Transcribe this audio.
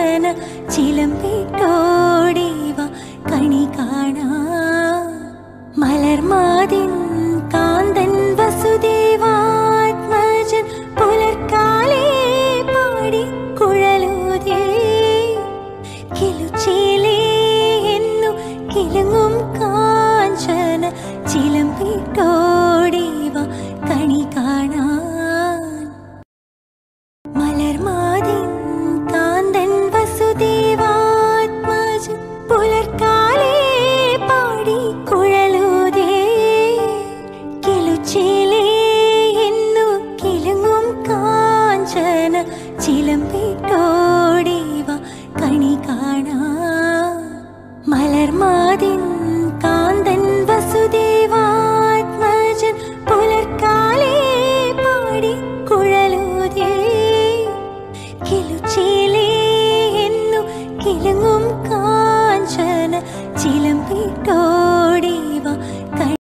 കാഞ്ചന ചിലമ്പിട്ടോടിവ കണി കാണാ മലർമാതിൻ കാന്തൻ വസുദേവാത്മജൻ പുലർക്കാലേ പാടി കുഴലൂതേ കിലുച്ചേലേ എന്നു കിലുങ്ങും കാഞ്ചന ചിലമ്പിട്ടോടിവ കണി കാണാൻ മലർമാതിൻ കാന്തൻ വസുദേവാത്മജൻ പുലർക്കാലേ പാടി കുഴലൂതേ കിലുച്ചേലേ എന്നു കിലുങ്ങും കാഞ്ചന ചിലമ്പിട്ടോടിവ കണി കാണാൻ മലർമാതിൻ കാന്തൻ വസുദേവാത്മജൻ പുലർക്കാലേ പാടി കുഴലൂതേ കിലുച്ചേലേ എന്നു കിലുങ്ങും കാഞ്ചന ചിലമ്പിട്ടോ